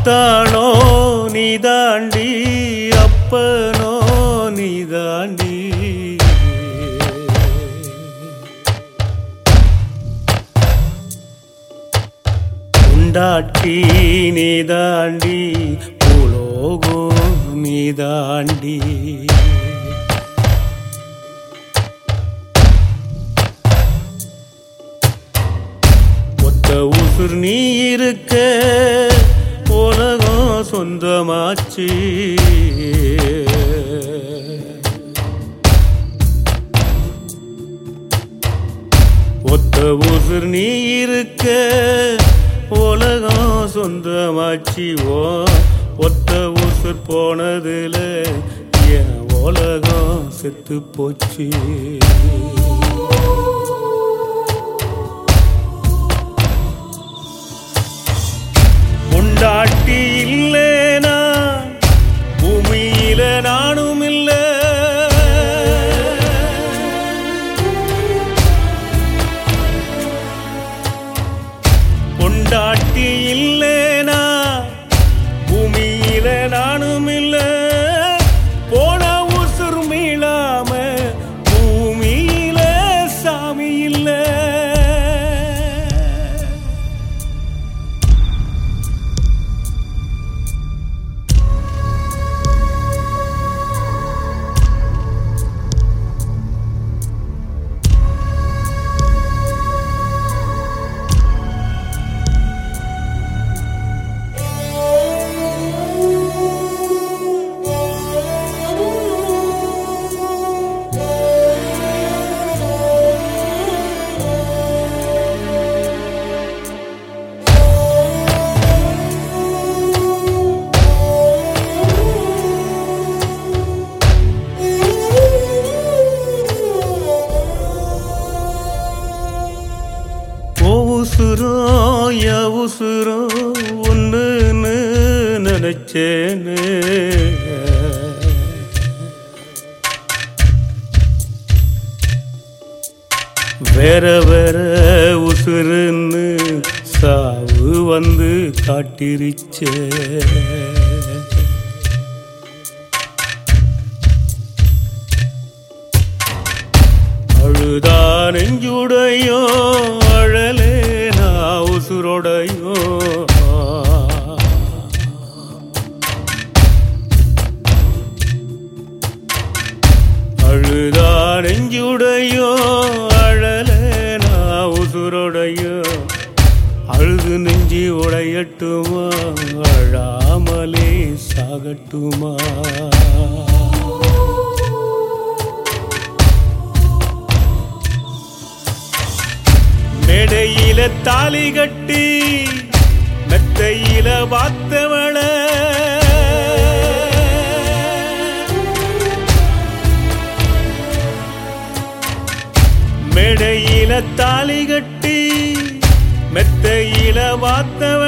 ஆத்தானோ நீ தாண்டி அப்பனோ நீ தாண்டி உண்டாட்டி நீ தாண்டி பூலோகோ நீ தாண்டி ஒத்த உசுர் நீ இருக்க உலகம் சொந்தமாச்சு ஒத்த உசுர் நீ இருக்க உலகம் சொந்தமாச்சு ஓ ஒத்த உசுர் போனதுல என் உலகம் செத்து போச்சு உண்டாட்டி இல்லேனா பூமியில நானும் இல்ல உண்டாட்டி இல்லேனா பூமியில நானும் இல்ல போன உசுர் மீளாம பூமியில சாமி இல்லை ஓ உசுரோ ய உசுரோ ஒன்றுன்னு நினைச்சேன்னு வேற வேற உசுருன்னு சாவு வந்து காட்டிருச்சே அழுதா நெஞ்சுடையோ அழலே நான் உசுரோடையோ அழுதா நெஞ்சுடையோ அழலே நான் உசுரோடையோ அழுது நெஞ்சி உடையட்டுமா அழாமலே சாகட்டுமா மேடையில தாலி கட்டி மெத்தையில பார்த்தவள மேடையில தாலி கட்டி மெத்தையில பார்த்தவள